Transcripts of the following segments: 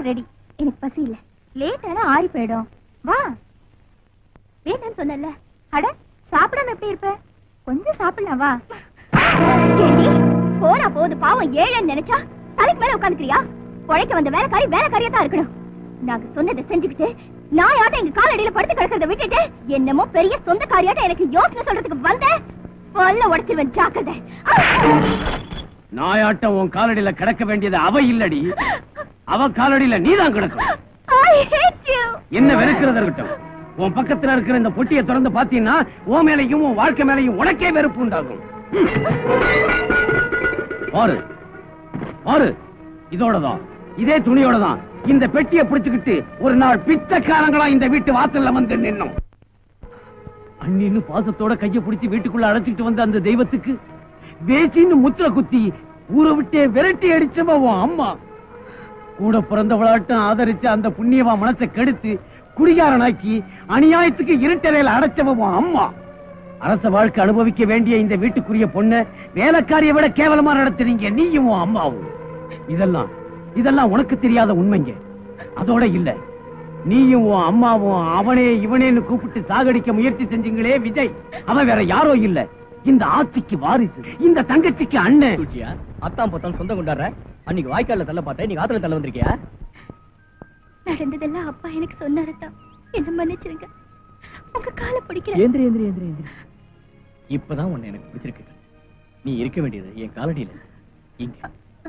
எல்லாம் ரெடி எனக்கு பசி இல்ல லேட் ஆனா ஆறி போயிடும் வா வேண்டாம்னு சொன்னல அட சாப்பிடாம எப்படி இருப்ப கொஞ்சம் சாப்பிடலாம் வா ஏண்டி போனா போகுது பாவம் ஏழைன்னு நினைச்சா தலைக்கு மேல உட்காந்துக்கிறியா உழைக்க வந்த வேலைக்காரி வேலைக்காரியா தான் இருக்கணும் நாங்க சொன்னதை செஞ்சுக்கிட்டு நான் யார்ட்ட எங்க காலடியில படுத்து கிடக்கிறத விட்டுட்டு என்னமோ பெரிய சொந்தக்காரியாட்ட எனக்கு யோசனை சொல்றதுக்கு வந்த பல்ல உடைச்சிருவேன் ஜாக்கிரதை நாயாட்டம் உன் காலடியில கிடக்க வேண்டியது அவ இல்லடி அவ காலடியில நீதான் கிடக்கும் I hate you. என்ன வெறுக்கிறதா இருக்கட்டும் உன் பக்கத்துல இருக்கிற இந்த பொட்டியை திறந்து பாத்தீங்கன்னா உன் மேலையும் உன் வாழ்க்கை மேலையும் உனக்கே வெறுப்பு உண்டாகும் ம். பாரு பாரு இதோடதான் இதே துணியோடதான் இந்த பெட்டியை பிடிச்சுக்கிட்டு ஒரு நாள் பிச்சைக்காரங்களா இந்த வீட்டு வாசல்ல வந்து நின்னோம் அண்ணின்னு பாசத்தோட கைய பிடிச்சு வீட்டுக்குள்ள அழைச்சிட்டு வந்த அந்த தெய்வத்துக்கு வேசின்னு முத்திர குத்தி ஊரை விட்டே விரட்டி அடிச்சவ உன் அம்மா கூட பிறந்தவளாட்டம் ஆதரிச்ச அந்த புண்ணியவா மனசை கெடுத்து குடிகாரனாக்கி அநியாயத்துக்கு இருட்டறையில அடைச்சவ உன் அம்மா அரச வாழ்க்கை அனுபவிக்க வேண்டிய இந்த வீட்டுக்குரிய பொண்ண வேலைக்காரியை விட கேவலமா நடத்துறீங்க நீயும் உன் அம்மாவும் இதெல்லாம் இதெல்லாம் உனக்கு தெரியாத உண்மைங்க அதோட இல்ல நீயும் உன் அம்மாவும் அவனே இவனேன்னு கூப்பிட்டு சாகடிக்க முயற்சி செஞ்சீங்களே விஜய் அவன் வேற யாரோ இல்ல இந்த ஆட்சிக்கு வாரிசு இந்த தங்கச்சிக்கு அண்ணன் குச்சியா அத்தான் பொத்தான் சொந்தம் கொண்டாடுற அன்னைக்கு வாய்க்கால்ல தள்ள பார்த்தேன் நீங்க ஆத்துல தள்ள வந்திருக்கியா நடந்ததெல்லாம் அப்பா எனக்கு சொன்னாருதான் என்ன மன்னிச்சிருங்க உங்க காலை பிடிக்கிறேன் ஏந்திரி ஏந்திரி ஏந்திரி ஏந்திரி இப்பதான் உன்னை எனக்கு பிடிச்சிருக்கு நீ இருக்க வேண்டியது என் காலடியில இங்க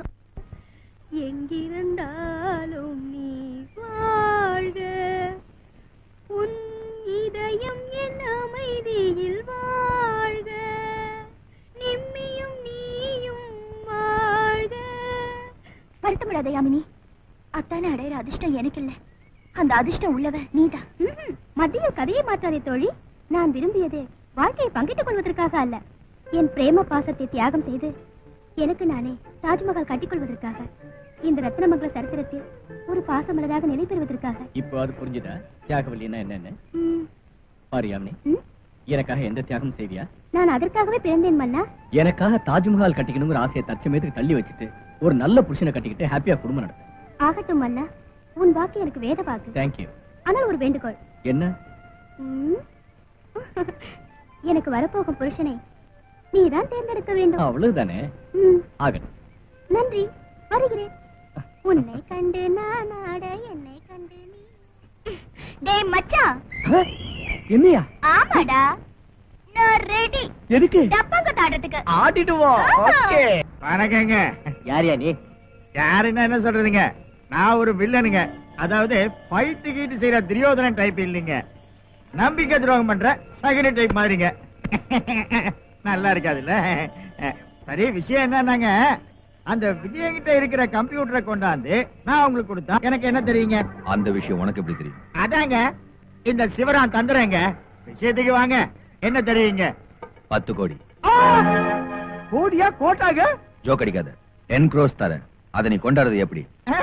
எங்கிருந்தாலும் நீ வாழ்க உன் இதயம் என் அமைதியில் வாழ்க நிம்மியும் நீயும் வாழ்க வருத்தப்படாத யாமினி அத்தானே அடையிற அதிர்ஷ்டம் எனக்கு இல்ல அந்த அதிர்ஷ்டம் உள்ளவ நீதான் மத்திய கதையை மாற்றாதே தோழி நான் விரும்பியது வாழ்க்கையை பங்கிட்டுக் கொள்வதற்காக அல்ல என் பிரேம பாசத்தை தியாகம் செய்து எனக்கு நானே தாஜ்மஹால் கட்டிக்கொள்வதற்காக இந்த ரத்னமங்கல சரித்திரத்தில் ஒரு பாசமலராக நிலை பெறுவதற்காக இப்போ அது புரிஞ்சுதா தியாகவல்லின்னா என்னன்னு ம், பாரு யாமினி ம், எனக்காக எந்த தியாகம் செய்வியா நான் அதற்காகவே பிறந்தேன் மன்னா எனக்காக தாஜ்மஹால் கட்டிக்கணுங்கிற ஆசையை தற்சமயத்துக்கு தள்ளி வச்சுட்டு ஒரு நல்ல புருஷனை கட்டிக்கிட்டு ஹாப்பியா குடும்பம் நடத்து ஆகட்டும் மன்னா உன் வாக்கு எனக்கு வேத வாக்கு தேங்க்யூ ஆனால் ஒரு வேண்டுகோள் என்ன ம், எனக்கு வரப்போகும் புருஷனை நீதான் தேர்ந்தெடுக்க வேண்டும் அவ்வளவுதானே ம், ஆகட்டும் நன்றி வருகிறேன் உன்னை கண்டு நான் ஆட என்னை கண்டு நீ டேய் மச்சான் என்னையா ஆமாடா நான் ரெடி எதுக்கு டப்பாங்க ஆடுறதுக்கு ஆடிடுவோம் ஓகே. வணக்கங்க யார் யா நீ யாருன்னா என்ன சொல்றதுங்க நான் ஒரு வில்லனுங்க அதாவது ஃபைட்டு கீட்டு செய்யற துரியோதனன் டைப் இல்லைங்க நம்பிக்கை துரோகம் பண்ற சகன டைப் மாதிரிங்க நல்லா இருக்காதுல்ல சரி விஷயம் என்னன்னாங்க அந்த விஜயங்கிட்ட இருக்கிற கம்ப்யூட்டரை கொண்டாந்து நான் உங்களுக்கு கொடுத்தா எனக்கு என்ன தெரியுங்க அந்த விஷயம் உனக்கு எப்படி தெரியும் அதாங்க இந்த சிவராம் தந்துறேங்க விஷயத்துக்கு வாங்க என்ன தெரியுங்க பத்து கோடி கோடியா கோட்டாங்க ஜோக் அடிக்காத டென் க்ரோஸ் தரேன் அதை நீ கொண்டாடுறது எப்படி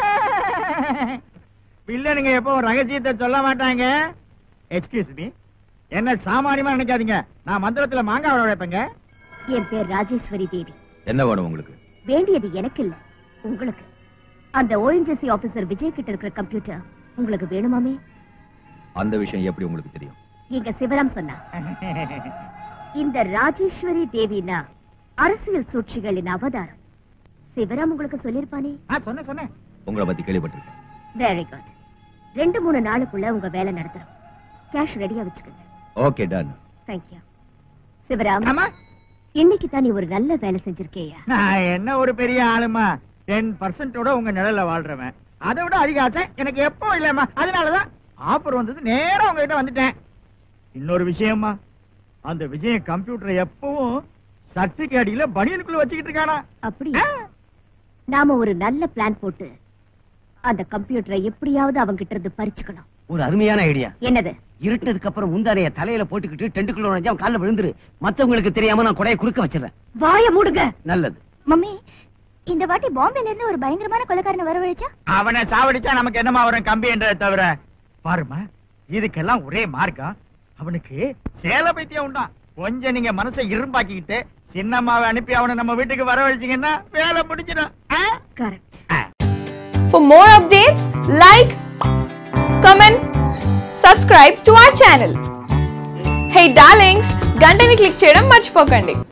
வில்லனுங்க எப்பவும் ரகசியத்தை சொல்ல மாட்டாங்க எக்ஸ்கியூஸ் மீ என்ன சாமானியமா நினைக்காதீங்க நான் மந்திரத்துல மாங்காய் உடைப்பேங்க என் பேர் ராஜேஸ்வரி தேவி என்ன வேணும் உங்களுக்கு வேண்டியது எனக்கு இல்ல உங்களுக்கு அந்த ஓஎன்ஜிசி ஆபீசர் விஜய் கிட்ட இருக்கிற கம்ப்யூட்டர் உங்களுக்கு வேணுமாமே அந்த விஷயம் எப்படி உங்களுக்கு தெரியும் எங்க சிவராம் சொன்னா இந்த ராஜேஸ்வரி தேவினா அரசியல் சூழ்ச்சிகளின் அவதாரம் சிவராம் உங்களுக்கு சொல்லிருப்பானே ஆ, சொன்னேன் சொன்னேன் உங்களை பத்தி கேள்விப்பட்டிருக்கேன் வெரி குட் ரெண்டு மூணு நாளுக்குள்ள உங்க வேலை நடத்துறோம் கேஷ் ரெடியா வச்சுக்கோங்க ஓகே டன் தேங்க்யூ சிவராம் ஆமா இன்னைக்கு தான் நீ ஒரு நல்ல வேலை செஞ்சிருக்கேயா நான் என்ன ஒரு பெரிய ஆளுமா டென் பர்சன்டோட உங்க நிழல்ல வாழ்றவன் அதை விட அதிக ஆசை எனக்கு எப்போ இல்லம்மா அதனாலதான் ஆஃபர் வந்தது நேரா உங்ககிட்ட வந்துட்டேன் இன்னொரு விஷயமா அந்த விஜயன் கம்ப்யூட்டரை எப்பவும் சர்டிபிகேட் அடியில பனியனுக்குள்ள வச்சுக்கிட்டு இருக்கானா அப்படியா நாம ஒரு நல்ல பிளான் போட்டு அந்த கம்ப்யூட்டரை எப்படியாவது அவங்க கிட்ட இருந்து பறிச்சுக்கணும் ஒரு அருமையான ஐடியா என்னது இருட்டதுக்கு அப்புறம் முந்தானைய தலையில போட்டுக்கிட்டு டென்ட்டுக்குள்ள நுழைஞ்சா அவன் கால்ல விழுந்துரு மத்தவங்களுக்கு தெரியாம நான் கொடையை குறுக்க வச்சிடறேன் வாய மூடுங்க நல்லது மம்மி இந்த வாட்டி பாம்பேல இருந்து ஒரு பயங்கரமான கொலைக்காரனை வரவழைச்சா அவனை சாவடிச்சா நமக்கு என்னமா வரும் கம்பி என்றதை தவிர பாருமா இதுக்கெல்லாம் ஒரே மார்க்கம் அவனுக்கு சேல பைத்தியம் உண்டா கொஞ்சம் நீங்க மனசை இரும்பாக்கிக்கிட்டு சின்னம்மாவை அனுப்பி அவனை நம்ம வீட்டுக்கு வரவழைச்சீங்கன்னா வேலை முடிச்சிடும் ஆ? கரெக்ட் ஆ. For more updates, like, comment, subscribe to our channel. Hey darlings, గంటని click చేయడం మర్చిపోకండి